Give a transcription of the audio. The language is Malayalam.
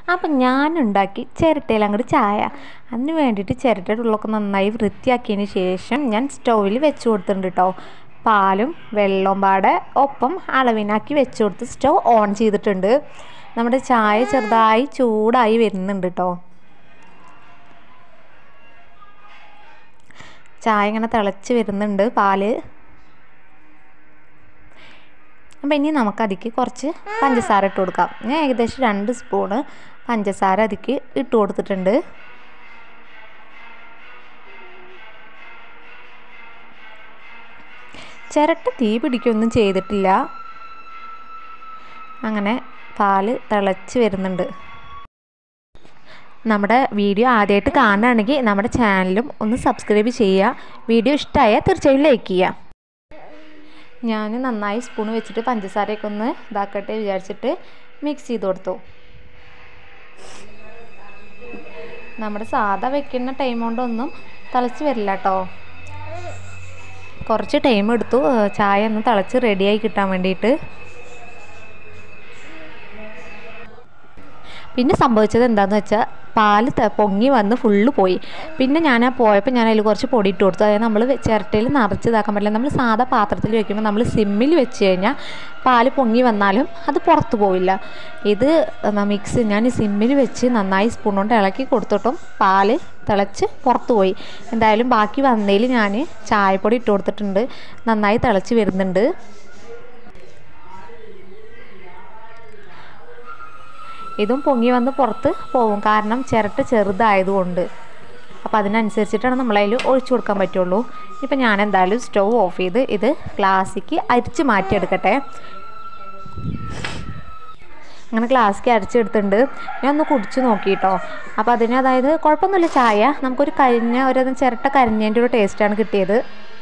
അപ്പം ഞാൻ ഉണ്ടാക്കി ചിരട്ടയിൽ അങ്ങോട്ട് ചായ അതിന് വേണ്ടിയിട്ട് ചിരട്ടയുടെ ഉള്ളൊക്കെ നന്നായി വൃത്തിയാക്കിയതിന് ശേഷം ഞാൻ സ്റ്റൗവിൽ വെച്ച് കൊടുത്തിട്ടുണ്ട് കേട്ടോ പാലും വെള്ളവും പാടെ ഒപ്പം അളവിനാക്കി വെച്ച് കൊടുത്ത് സ്റ്റവ് ഓൺ ചെയ്തിട്ടുണ്ട് നമ്മുടെ ചായ ചെറുതായി ചൂടായി വരുന്നുണ്ട് കേട്ടോ ചായ ഇങ്ങനെ തിളച്ച് വരുന്നുണ്ട് പാല് അപ്പം ഇനി നമുക്ക് അതിക്ക് കുറച്ച് പഞ്ചസാര ഇട്ട് കൊടുക്കാം ഞാൻ ഏകദേശം രണ്ട് സ്പൂണ് പഞ്ചസാര അതിക്ക് ഇട്ട് കൊടുത്തിട്ടുണ്ട് ചിരട്ട തീ പിടിക്കൊന്നും ചെയ്തിട്ടില്ല അങ്ങനെ പാല് തിളച്ച് വരുന്നുണ്ട് നമ്മുടെ വീഡിയോ ആദ്യമായിട്ട് കാണുകയാണെങ്കിൽ നമ്മുടെ ചാനലും ഒന്ന് സബ്സ്ക്രൈബ് ചെയ്യുക വീഡിയോ ഇഷ്ടമായാൽ തീർച്ചയായും ലൈക്ക് ചെയ്യുക ഞാൻ നന്നായി സ്പൂൺ വെച്ചിട്ട് പഞ്ചസാരയൊക്കെ ഒന്ന് ഇതാക്കട്ടെ വിചാരിച്ചിട്ട് മിക്സ് ചെയ്ത് കൊടുത്തു നമ്മുടെ സാധാ വെക്കുന്ന ടൈം കൊണ്ടൊന്നും തിളച്ച് വരില്ല കേട്ടോ കുറച്ച് ടൈം എടുത്തു ചായ ഒന്ന് തിളച്ച് റെഡിയായി കിട്ടാൻ വേണ്ടിയിട്ട് പിന്നെ സംഭവിച്ചത് എന്താണെന്ന് വെച്ചാൽ പാല് പൊങ്ങി വന്ന് ഫുള്ള് പോയി പിന്നെ ഞാൻ ആ പോയപ്പോൾ ഞാൻ അതിൽ കുറച്ച് പൊടി ഇട്ട് കൊടുത്തു അതായത് നമ്മൾ ചിരട്ടയിൽ നിറച്ച് ഇതാക്കാൻ പറ്റില്ല നമ്മൾ സാധാ പാത്രത്തിൽ വെക്കുമ്പോൾ നമ്മൾ സിമ്മിൽ വെച്ച് കഴിഞ്ഞാൽ പാല് പൊങ്ങി വന്നാലും അത് പുറത്ത് പോവില്ല ഇത് മിക്സ് ഞാൻ സിമ്മിൽ വെച്ച് നന്നായി സ്പൂൺ കൊണ്ട് ഇളക്കി കൊടുത്തിട്ടും പാല് തിളച്ച് പുറത്ത് പോയി എന്തായാലും ബാക്കി വന്നതിൽ ഞാൻ ചായപ്പൊടി ഇട്ട് കൊടുത്തിട്ടുണ്ട് നന്നായി തിളച്ച് വരുന്നുണ്ട് ഇതും പൊങ്ങി വന്ന് പുറത്ത് പോകും കാരണം ചിരട്ട ചെറുതായതുകൊണ്ട് അപ്പോൾ അതിനനുസരിച്ചിട്ടാണ് നമ്മളതിൽ ഒഴിച്ചു കൊടുക്കാൻ പറ്റുള്ളൂ ഇപ്പം ഞാൻ എന്തായാലും സ്റ്റൗ ഓഫ് ചെയ്ത് ഇത് ഗ്ലാസ്സിക്ക് അരിച്ച് മാറ്റിയെടുക്കട്ടെ അങ്ങനെ ഗ്ലാസ്സിക്ക് അരിച്ചെടുത്തിട്ടുണ്ട് ഞാൻ ഒന്ന് കുടിച്ച് നോക്കിയിട്ടോ അപ്പോൾ അതിന് അതായത് കുഴപ്പമൊന്നുമില്ല ചായ നമുക്കൊരു കരിഞ്ഞ ഒരു ചിരട്ട കരിഞ്ഞതിൻ്റെ ഒരു ടേസ്റ്റാണ് കിട്ടിയത്